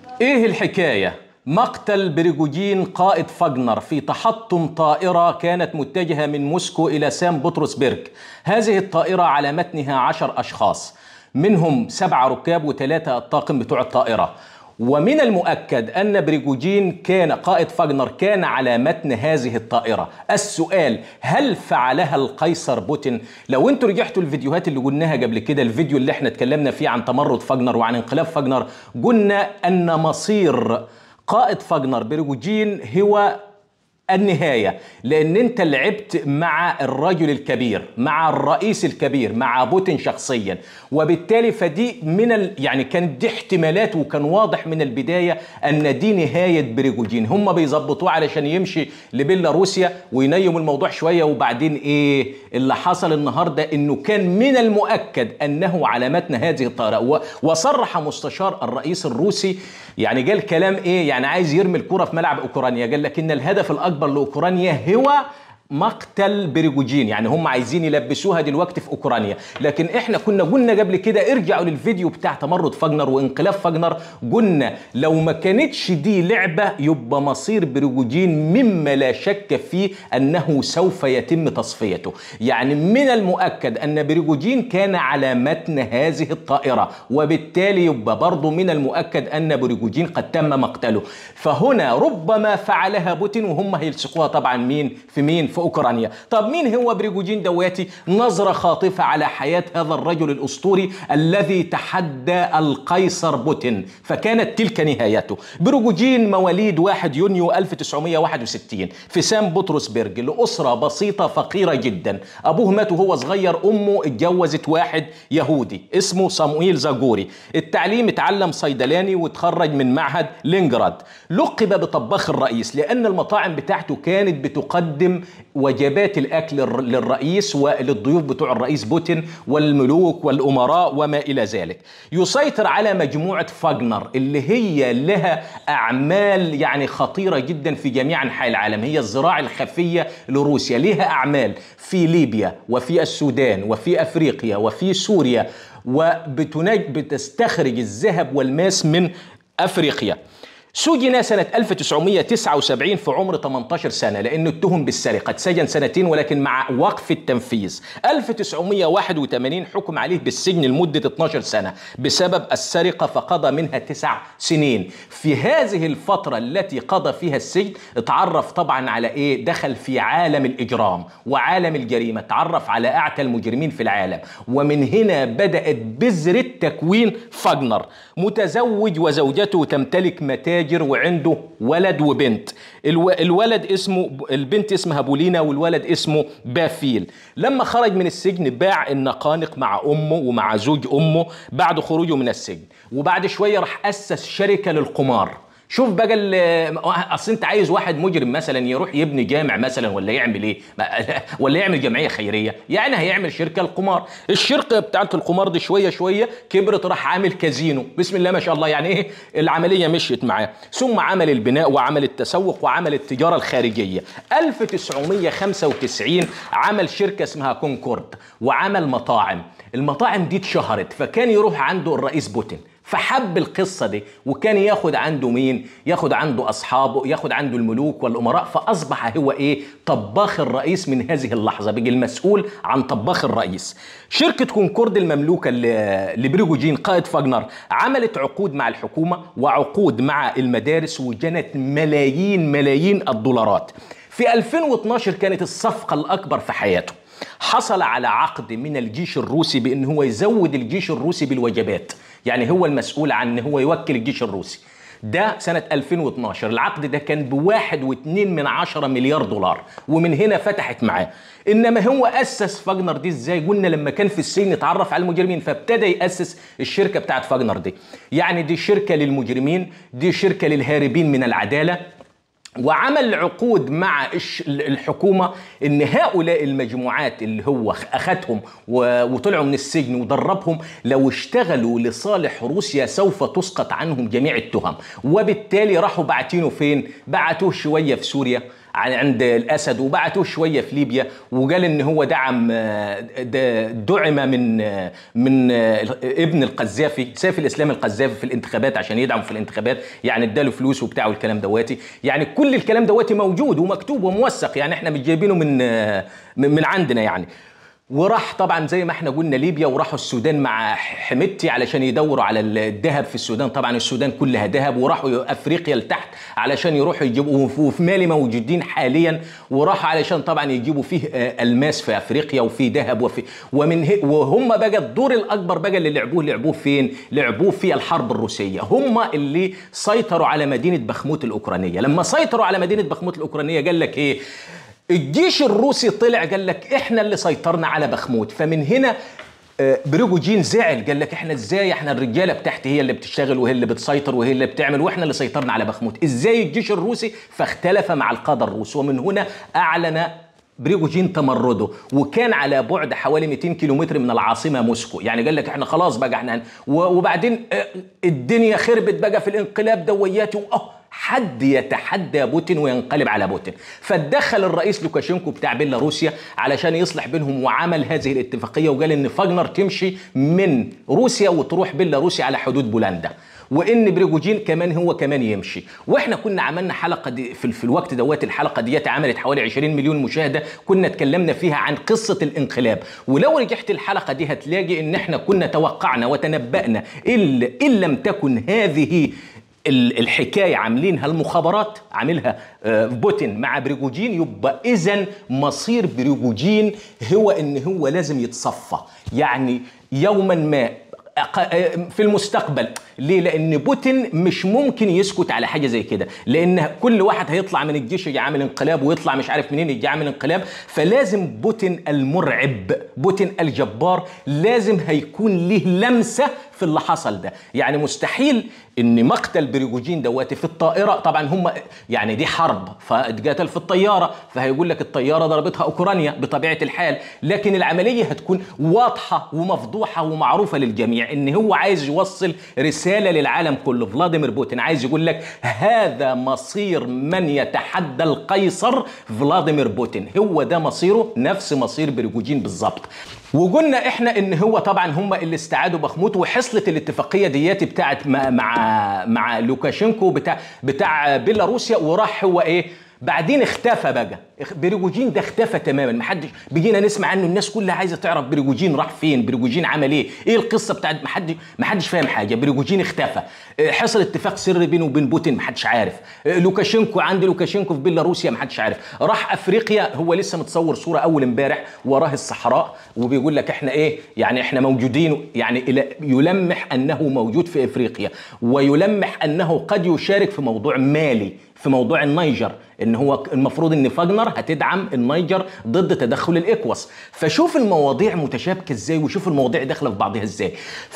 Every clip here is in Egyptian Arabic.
ايه الحكايه مقتل بريجوجين قائد فاجنر في تحطم طائرة كانت متجهة من موسكو إلى سان بطرسبرغ هذه الطائرة على متنها عشر أشخاص منهم سبعة ركاب وثلاثة الطاقم بتوع الطائرة ومن المؤكد أن بريجوجين كان قائد فاجنر كان على متن هذه الطائرة السؤال هل فعلها القيصر بوتين لو انتوا رجعتوا الفيديوهات اللي قلناها قبل كده الفيديو اللي احنا اتكلمنا فيه عن تمرد فاجنر وعن انقلاب فاجنر قلنا أن مصير قائد فاجنر بريجوجين هو النهاية لأن أنت لعبت مع الرجل الكبير مع الرئيس الكبير مع بوتين شخصيا وبالتالي فدي من ال... يعني كانت دي احتمالات وكان واضح من البداية أن دي نهاية بريجوجين هم بيظبطوه علشان يمشي لبيلاروسيا وينيموا الموضوع شوية وبعدين إيه اللي حصل النهاردة أنه كان من المؤكد أنه على متن هذه الطائرة و... وصرح مستشار الرئيس الروسي يعني قال كلام إيه يعني عايز يرمي الكرة في ملعب أوكرانيا قال لك إن الهدف الأكبر الاكبر لاوكرانيا هو مقتل بريجوجين يعني هم عايزين يلبسوها دلوقتي في اوكرانيا لكن احنا كنا قلنا قبل كده ارجعوا للفيديو بتاع تمرد فاجنر وانقلاب فاجنر قلنا لو ما كانتش دي لعبه يبقى مصير بريجوجين مما لا شك فيه انه سوف يتم تصفيته يعني من المؤكد ان بريجوجين كان على متن هذه الطائره وبالتالي يبقى برضه من المؤكد ان بريجوجين قد تم مقتله فهنا ربما فعلها بوتين وهم هيلصقوها طبعا مين في مين في اوكرانيا طب مين هو بريجوجين دواتي نظره خاطفه على حياه هذا الرجل الاسطوري الذي تحدى القيصر بوتين فكانت تلك نهايته بريجوجين مواليد 1 يونيو 1961 في سان بطرسبرج لاسره بسيطه فقيره جدا ابوه مات وهو صغير امه اتجوزت واحد يهودي اسمه صموئيل زاجوري التعليم اتعلم صيدلاني وتخرج من معهد لينجراد لقب بطباخ الرئيس لان المطاعم بتاعته كانت بتقدم وجبات الاكل للرئيس وللضيوف بتوع الرئيس بوتين والملوك والامراء وما الى ذلك. يسيطر على مجموعه فاجنر اللي هي لها اعمال يعني خطيره جدا في جميع انحاء العالم، هي الزراعه الخفيه لروسيا، لها اعمال في ليبيا وفي السودان وفي افريقيا وفي سوريا وبتستخرج الذهب والماس من افريقيا. سجن سنة 1979 في عمر 18 سنة لأنه اتهم بالسرقة اتسجن سنتين ولكن مع وقف التنفيذ 1981 حكم عليه بالسجن لمدة 12 سنة بسبب السرقة فقضى منها تسع سنين في هذه الفترة التي قضى فيها السجن اتعرف طبعا على ايه دخل في عالم الإجرام وعالم الجريمة اتعرف على أعتى المجرمين في العالم ومن هنا بدأت بذرة تكوين فاجنر متزوج وزوجته تمتلك متاجر تاجر وعنده ولد وبنت الو... الولد اسمه البنت اسمها بولينا والولد اسمه بافيل لما خرج من السجن باع النقانق مع امه ومع زوج امه بعد خروجه من السجن وبعد شويه راح اسس شركه للقمار شوف بقى اصل انت عايز واحد مجرم مثلا يروح يبني جامع مثلا ولا يعمل ايه ولا يعمل جمعيه خيريه يعني هيعمل شركه القمار الشركه بتاعت القمار دي شويه شويه كبرت راح عامل كازينو بسم الله ما شاء الله يعني ايه العمليه مشيت معاه ثم عمل البناء وعمل التسوق وعمل التجاره الخارجيه 1995 عمل شركه اسمها كونكورد وعمل مطاعم المطاعم دي اتشهرت فكان يروح عنده الرئيس بوتين فحب القصه دي وكان ياخد عنده مين ياخد عنده اصحابه ياخد عنده الملوك والامراء فاصبح هو ايه طباخ الرئيس من هذه اللحظه بقي المسؤول عن طباخ الرئيس شركه كونكورد المملوكه لبريجوجين قائد فاجنر عملت عقود مع الحكومه وعقود مع المدارس وجنت ملايين ملايين الدولارات في 2012 كانت الصفقه الاكبر في حياته حصل على عقد من الجيش الروسي بان هو يزود الجيش الروسي بالوجبات يعني هو المسؤول عن ان هو يوكل الجيش الروسي ده سنة 2012 العقد ده كان بواحد واتنين من عشرة مليار دولار ومن هنا فتحت معاه انما هو اسس فاجنر دي ازاي قلنا لما كان في السجن اتعرف على المجرمين فابتدى ياسس الشركه بتاعت فاجنر دي يعني دي شركه للمجرمين دي شركه للهاربين من العداله وعمل عقود مع الحكومه ان هؤلاء المجموعات اللي هو اخذهم وطلعوا من السجن ودربهم لو اشتغلوا لصالح روسيا سوف تسقط عنهم جميع التهم وبالتالي راحوا باعتينه فين بعتوه شويه في سوريا عند الاسد وبعتوه شويه في ليبيا وقال ان هو دعم دعم من من ابن القذافي سيف الاسلام القذافي في الانتخابات عشان يدعم في الانتخابات يعني اداله فلوس وبتاع والكلام دواتي يعني كل الكلام دواتي موجود ومكتوب وموثق يعني احنا مش جايبينه من من عندنا يعني وراح طبعا زي ما احنا قلنا ليبيا وراحوا السودان مع حميدتي علشان يدوروا على الذهب في السودان طبعا السودان كلها ذهب وراحوا افريقيا لتحت علشان يروحوا يجيبوا وفي مالي موجودين حاليا وراحوا علشان طبعا يجيبوا فيه الماس في افريقيا وفي ذهب وفي ومن وهم بقى الدور الاكبر بقى اللي لعبوه لعبوه فين؟ لعبوه في الحرب الروسيه هم اللي سيطروا على مدينه بخموت الاوكرانيه لما سيطروا على مدينه بخموت الاوكرانيه قال لك ايه؟ الجيش الروسي طلع قال لك احنا اللي سيطرنا على بخموت فمن هنا بريجوجين زعل قال لك احنا ازاي احنا الرجاله بتاعتي هي اللي بتشتغل وهي اللي بتسيطر وهي اللي بتعمل واحنا اللي سيطرنا على بخموت ازاي الجيش الروسي فاختلف مع القاده الروس ومن هنا اعلن بريجوجين تمرده وكان على بعد حوالي 200 كيلومتر من العاصمه موسكو يعني قال لك احنا خلاص بقى احنا وبعدين الدنيا خربت بقى في الانقلاب دوياتي واه حد يتحدى بوتين وينقلب على بوتين فاتدخل الرئيس لوكاشينكو بتاع بيلاروسيا علشان يصلح بينهم وعمل هذه الاتفاقيه وقال ان فاجنر تمشي من روسيا وتروح بيلاروسيا على حدود بولندا وان بريجوجين كمان هو كمان يمشي واحنا كنا عملنا حلقه دي في, في الوقت دوات الحلقه ديت عملت حوالي 20 مليون مشاهده كنا اتكلمنا فيها عن قصه الانقلاب ولو رجعت الحلقه دي هتلاقي ان احنا كنا توقعنا وتنبأنا إن, ان لم تكن هذه الحكايه عاملينها المخابرات عاملها بوتين مع بريجوجين يبقى اذا مصير بريجوجين هو ان هو لازم يتصفى يعني يوما ما في المستقبل ليه لان بوتين مش ممكن يسكت على حاجه زي كده لان كل واحد هيطلع من الجيش يجي عامل انقلاب ويطلع مش عارف منين يجي عامل انقلاب فلازم بوتين المرعب بوتين الجبار لازم هيكون له لمسه في اللي حصل ده يعني مستحيل ان مقتل بريجوجين دواتي في الطائره طبعا هم يعني دي حرب فاتقتل في الطياره فهيقول لك الطياره ضربتها اوكرانيا بطبيعه الحال لكن العمليه هتكون واضحه ومفضوحه ومعروفه للجميع ان هو عايز يوصل رساله للعالم كله فلاديمير بوتين عايز يقول لك هذا مصير من يتحدى القيصر فلاديمير بوتين هو ده مصيره نفس مصير بريجوجين بالظبط وقلنا احنا ان هو طبعا هم اللي استعادوا بخموت وحصلت الاتفاقيه دياتي بتاعت مع مع, مع لوكاشينكو بتاع بتاع بيلاروسيا وراح هو ايه بعدين اختفى بقى بريجوجين ده اختفى تماما ما حدش بيجينا نسمع عنه الناس كلها عايزه تعرف بريجوجين راح فين بريجوجين عمل ايه ايه القصه بتاعت ما حد ما حدش فاهم حاجه بريجوجين اختفى حصل اتفاق سري بينه وبين بوتين ما حدش عارف لوكاشينكو عند لوكاشينكو في بيلاروسيا ما حدش عارف راح افريقيا هو لسه متصور صوره اول امبارح وراه الصحراء وبيقول لك احنا ايه يعني احنا موجودين يعني يلمح انه موجود في افريقيا ويلمح انه قد يشارك في موضوع مالي في موضوع النيجر ان هو المفروض ان فاجنر هتدعم النيجر ضد تدخل الاكواس فشوف المواضيع متشابكه ازاي وشوف المواضيع داخله في بعضها ازاي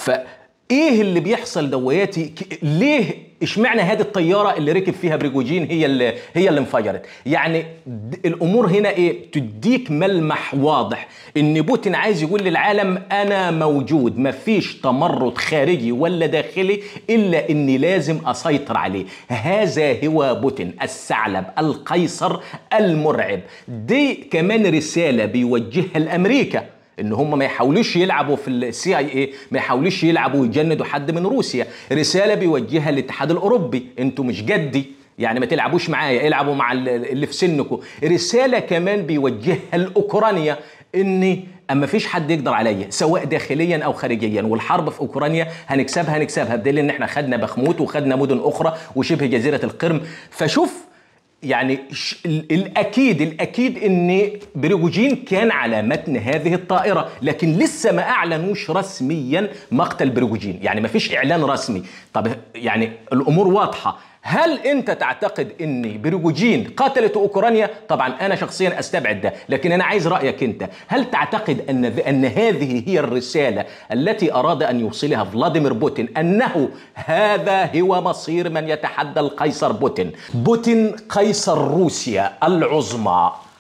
فايه اللي بيحصل دوياتي ليه اشمعنى هذه الطياره اللي ركب فيها بريجوجين هي اللي هي اللي انفجرت يعني الامور هنا ايه تديك ملمح واضح ان بوتين عايز يقول للعالم انا موجود مفيش تمرد خارجي ولا داخلي الا اني لازم اسيطر عليه هذا هو بوتين الثعلب القيصر المرعب دي كمان رساله بيوجهها لامريكا ان هم ما يحاولوش يلعبوا في السي اي اي ما يحاولوش يلعبوا ويجندوا حد من روسيا رساله بيوجهها للاتحاد الاوروبي انتوا مش جدي يعني ما تلعبوش معايا العبوا مع اللي في سنكم رساله كمان بيوجهها لاوكرانيا ان اما فيش حد يقدر عليا سواء داخليا او خارجيا والحرب في اوكرانيا هنكسبها هنكسبها بدليل ان احنا خدنا بخموت وخدنا مدن اخرى وشبه جزيره القرم فشوف يعني الاكيد الاكيد ان بريجوجين كان على متن هذه الطائره لكن لسه ما اعلنوش رسميا مقتل بريجوجين يعني ما فيش اعلان رسمي طب يعني الامور واضحه هل انت تعتقد ان بريجوجين قتلت اوكرانيا طبعا انا شخصيا استبعد ده لكن انا عايز رايك انت هل تعتقد ان ان هذه هي الرساله التي اراد ان يوصلها فلاديمير بوتين انه هذا هو مصير من يتحدى القيصر بوتين بوتين قيصر روسيا العظمى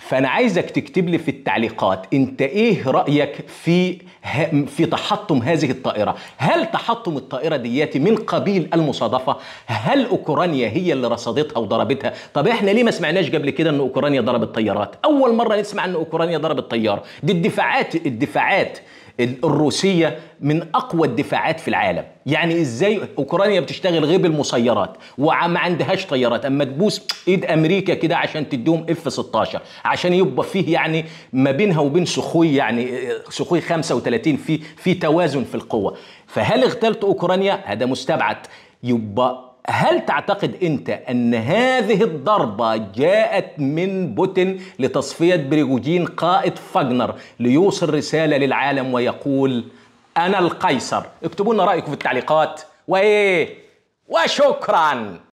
فانا عايزك تكتب لي في التعليقات انت ايه رايك في ه- في تحطم هذه الطائره هل تحطم الطائره دياتي من قبيل المصادفه هل اوكرانيا هي اللي رصدتها وضربتها طب احنا ليه ما سمعناش قبل كده ان اوكرانيا ضربت طيارات اول مره نسمع ان اوكرانيا ضربت طياره دي الدفاعات الدفاعات الروسية من أقوى الدفاعات في العالم يعني إزاي أوكرانيا بتشتغل غير بالمسيرات وما عندهاش طيارات أما تبوس إيد أمريكا كده عشان تديهم اف 16 عشان يبقى فيه يعني ما بينها وبين سخوي يعني سخوي 35 في في توازن في القوة فهل اغتالت أوكرانيا هذا مستبعد يبقى هل تعتقد انت ان هذه الضربه جاءت من بوتين لتصفيه بريغوجين قائد فاجنر ليوصل رساله للعالم ويقول انا القيصر اكتبوا لنا رايكم في التعليقات وايه وشكرا